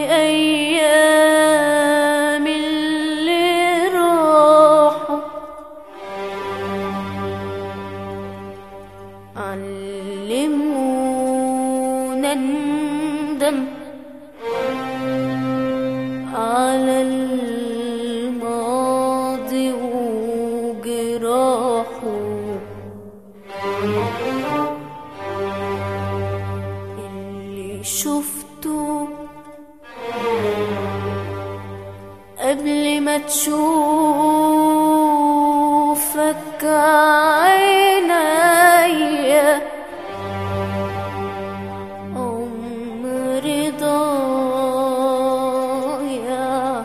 أيام اللي راحوا علمونا ندم على الماضي وجراحه اللي شفته قبل ما تشوفك عينيا عمري ضايع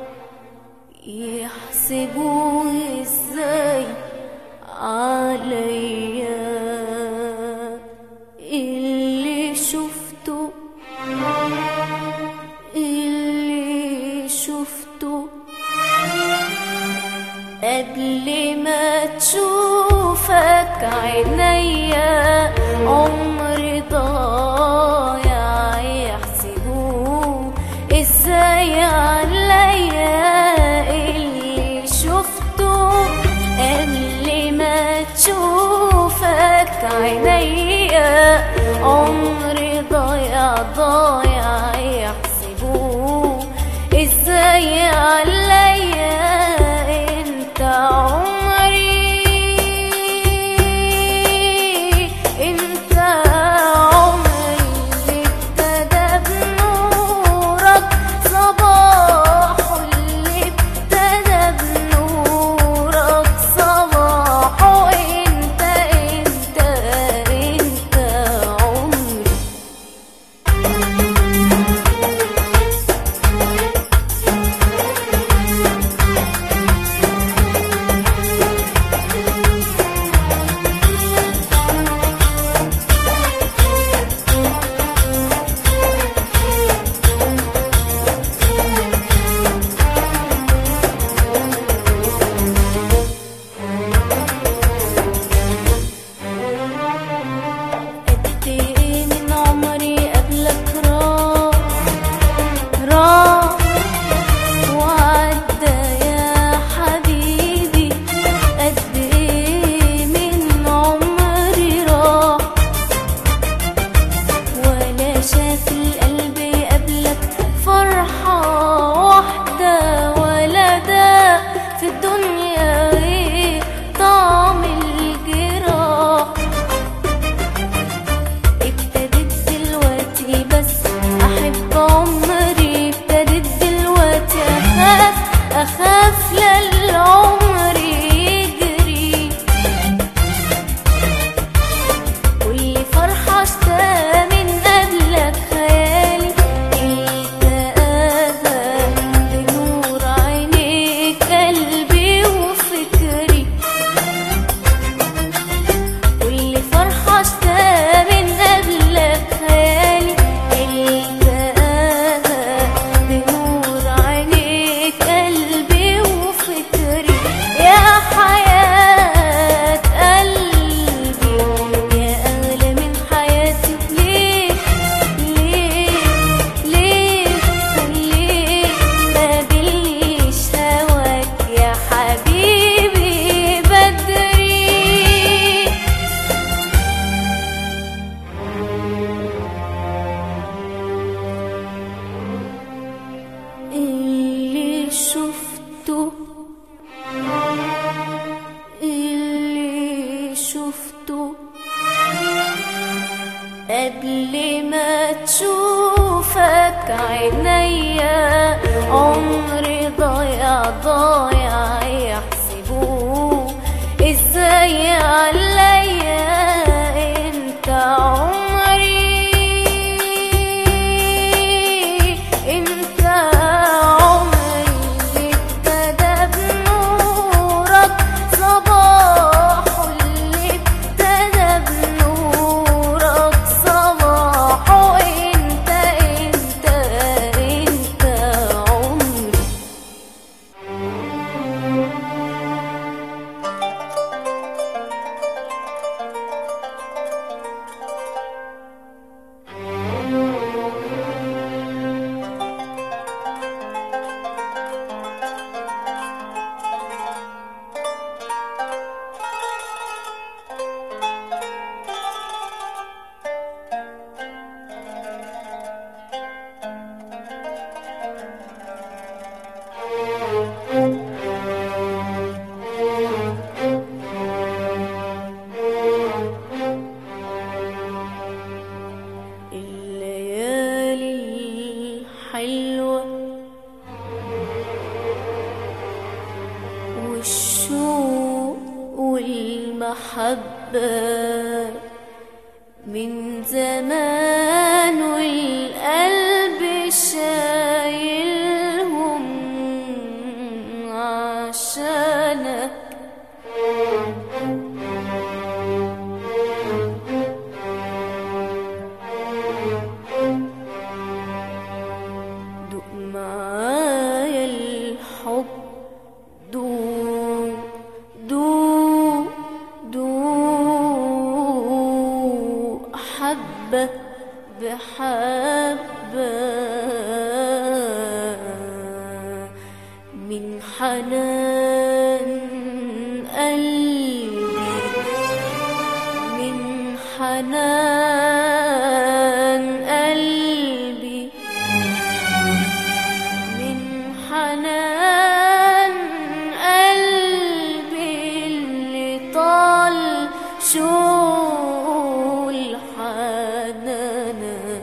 يحسبوا ازاي عليا اللي شفته اللي شفته قبل ما تشوفك عينيا عمري ضايع يحسبوه ازاي عليا اللي شفته قبل ما تشوفك عينيا عمري ضايع ضايع يحسبوه ازاي عليا انت عمري انت عمري اللي ابتدى بنورك صباحه اللي ابتدى بنورك صباحه انت انت انت عمري قد ايه من عمري قبلك راح راح وعدى يا حبيبي قد ايه من عمري راح ولا شاف القلب قبلك فرحة واحدة ولا ده في الدنيا غير طعم الجراح ابتدت دلوقتي بس احب عمري ابتدت دلوقتي اخاف اخاف للعمر يجري كل فرحة اشتاق من قبلك خيالي التقاها بنور عينيك قلبي وفكري كل فرحة اشتاق من قبلك خيالي التقاها بنور عينيك قلبي وفكري يا حياة قلبي يا أغلى من حياتي ليه ليه ليه ليه ما بليش هواك يا حبيبي بدري اللي شفته اللي شفته قبل ما تشوفك عينيا عمري ضايع ضايع يحسبوه ازاي عليا انت عمري انت عمري اللي ابتدى محبة من زمان والقلب شايلهم عشانك دوق معايا الحب دوق دوق دوق حبة بحبة من حنان قلبي من حنان قلبي من حنان قلبي اللي طال شول حنانك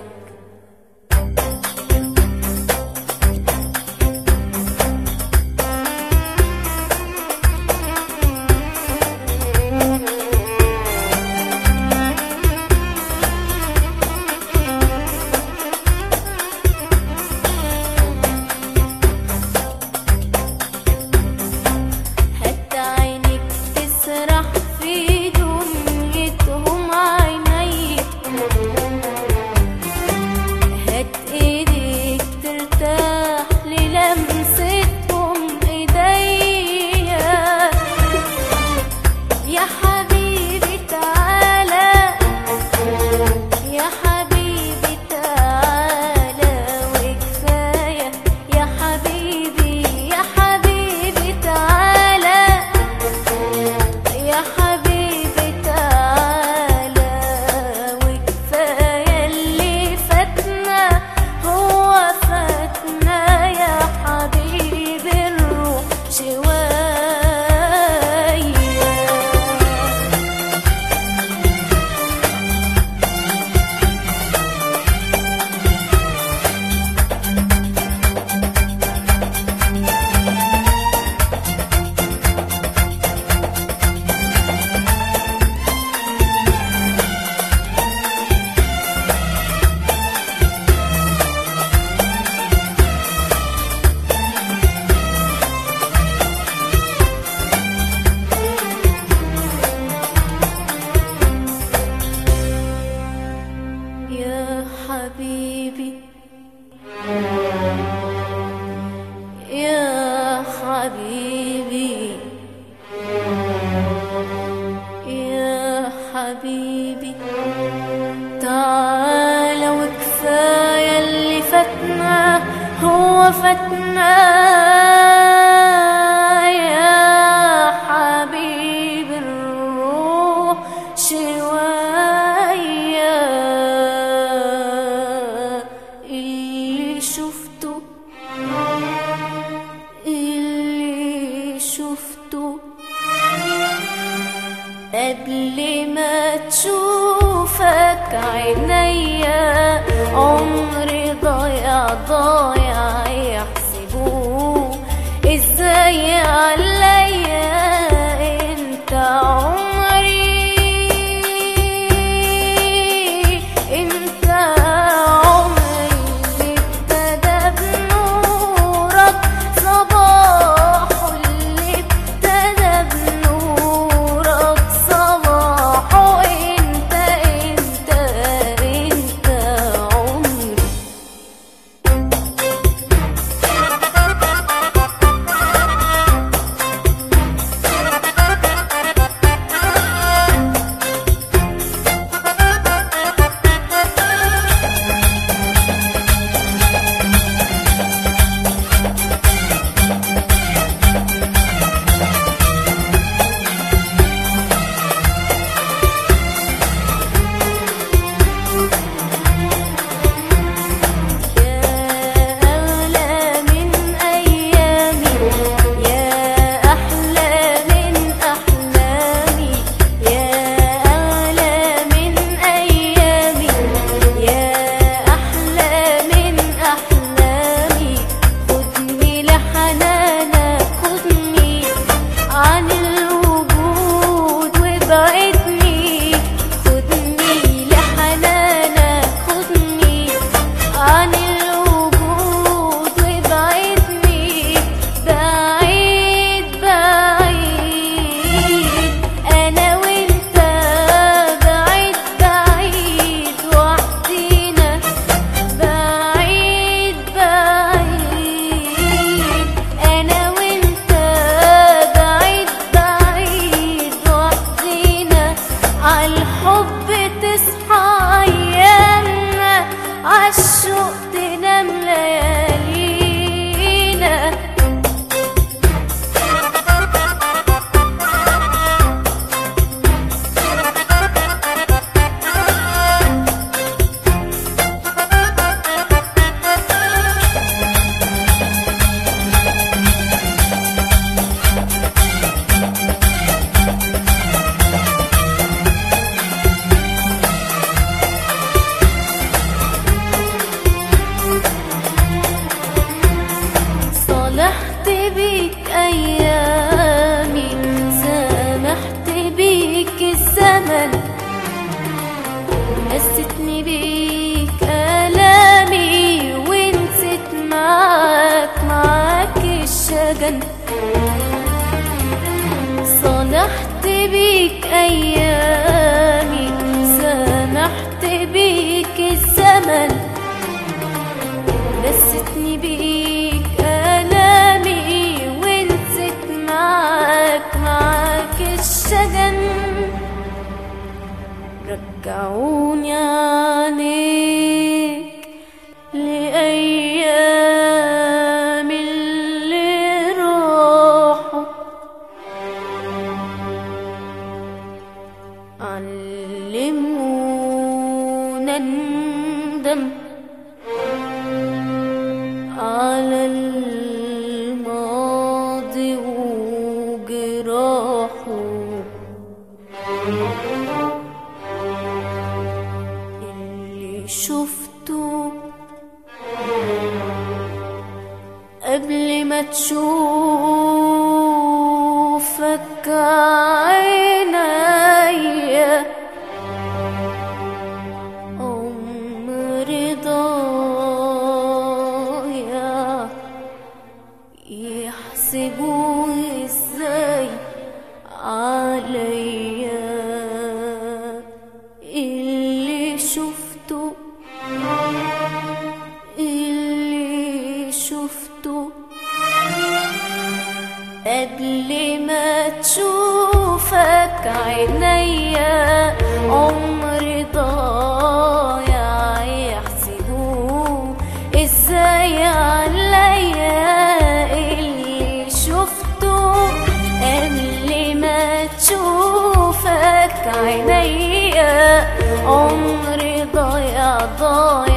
حتى عينك تسرح في دنيتهم عيني هات ايديك ترتاح للمستهم ايديا يا حبيبي تعالى يا حبيبي تعالى وكفاية يا حبيبي يا حبيبي تعالى يا حبيبي تعالى وكفاية اللي فاتنا هو فاتنا يا حبيبي الروح شوية يا حبيبي يا حبيبي يا حبيبي تعال وكفاية اللي فاتنا هو فاتنا يا حبيبي الروح شوية اللي شفته اللي شفته قبل ما تشوفك عينيا عمري ضايع ضايع يحسبوه ازاي عليا انت عمري انت عمري اللي ابتدى بنورك صباحه اللي ابتدى بنورك صباحه انت انت انت عمري الشجن صالحت بيك أيامي سامحت بيك الزمن نستني بيك آلامي ونسيت معاك معاك الشجن رجعوني عليك لأيام اللي راحوا علمونا ندم على الماضي وجراحه اللي شفته قبل ما تشوفك عينيا عمري ضايع يحسبوا ازاي عليا اللي شفته اللي شفته قبل ما تشوفك عينيا عمري ضايع يحسبوه ازاي عليا اللي شفته قبل ما تشوفك عينيا عمري ضايع ضايع